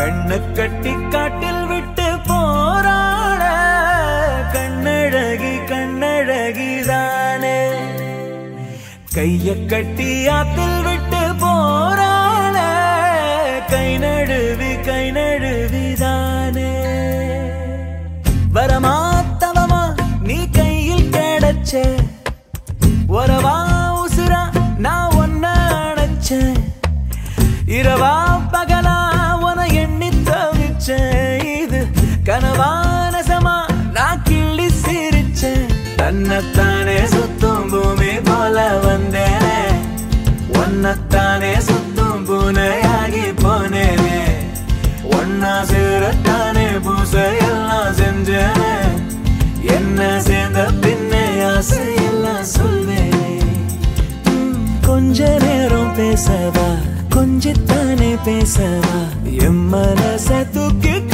கண்ணு கட்டி காட்டில் விட்டு போராட கண்ணழகி கண்ணழகிதானே கைய கட்டி ஆத்தில் விட்டு போராட கை நழுவி கை நழுவிதானே வரமா தவமா நீ கையில் கிடைச்ச உறவா உசுரா நான் ஒன்ன அணைச்சேன் இரவா பகலா உன எண்ணி தவிச்சேன் இது கனவா நசமா நான் கிள்ளி சிரிச்சேன் தன்னைத்தானே சுத்தும் பூமி போல வந்தேனே ஒன்னத்தானே சுத்தும் பூனையாகி போனேனே ஒன்னா சேரத்தானே பூசையெல்லாம் செஞ்சேனே என்ன சேர்ந்த பின்னே ஆசையெல்லாம் சொல்வேனே ம், கொஞ்ச நேரம் பேசவா கொஞ்சத்தானே பேசவா என் மனச தூக்கி